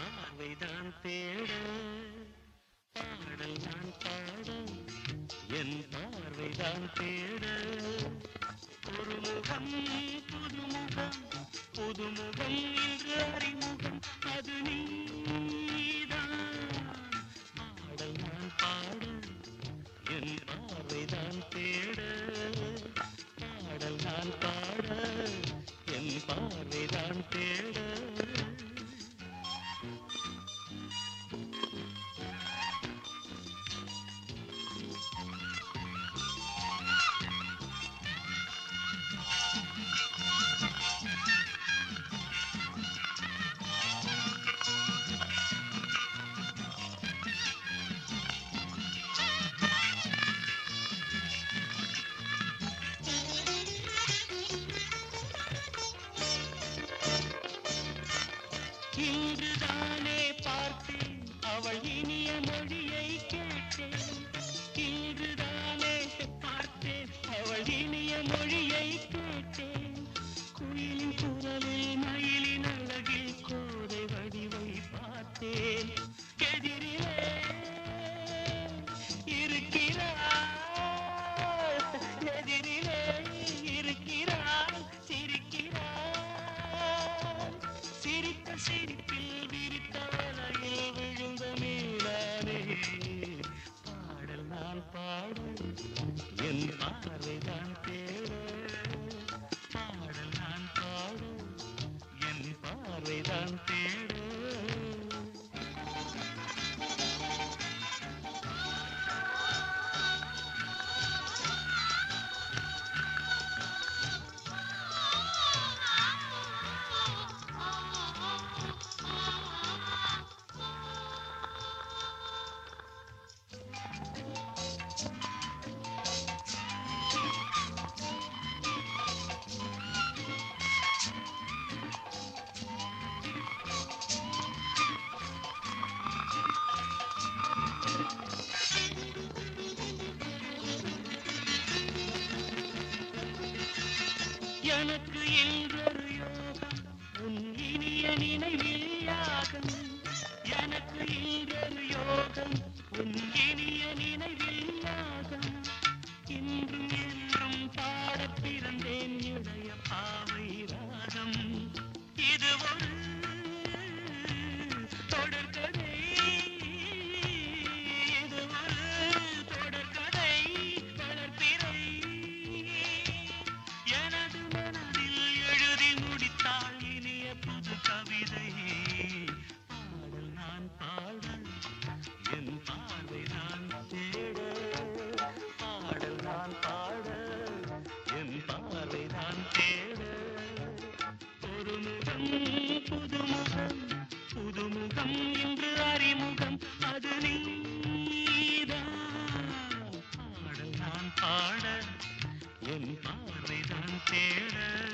பார்வைதான் தேட பாடல் நான் பாட என் பார்வைதான் தேட ஒரு முகம் புதுமுகம் புதுமுகம் இன்று அறிமுகம் அது நீதான் பாடல் நான் பாட என் பார்வைதான் தேட பாடல் நான் பாட என் பார்வைதான் தேட இன்றுதானே பார்த்தேன் அவள் இனிய மொழியை கேட்டேன் இன்றுதானே பார்த்தேன் அவள் இனிய மொழியை கேட்டேன் குயிலின் குரலில் மயிலின் அழகில் கோதை வடிவை பார்த்தேன் எதிரிலே இருக்கிறாள் எதிரிலே இருக்கிறாள் சிரிக்கிறாள் சிரித்த சிரிப்பில் விரித்த வலையில் விழுந்த மீனானே பாடல் நான் பாட என் பார்வைதான் தேட பாடல் நான் பாட என் பார்வைதான் தேட எனக்கு என்றொரு யோகம் உன் இனிய நினைவில் யாகம் எனக்கு என்றொரு யோகம் உன் இனிய நினைவில் யாகம் இன்றும் என்றும் பாடப் பிறந்தேன் இளைய பாவை ராகம் இது ஒரு தொடர்கதை இது ஒரு தொடர்கதை வளர்ப்பிறை எனது மனதில் எழுதி முடித்தாள் இனிய புது கவிதை பாடல் நான் பாட என் பார்வை நான் தேட பாடல் நான் பாட என் பார்வை நான் தேட ஒரு முகம் புதுமுகம் புதுமுகம் இன்று அறிமுகம் அது நீதான் பாடல் நான் பாட என் பார்வைதான் தேட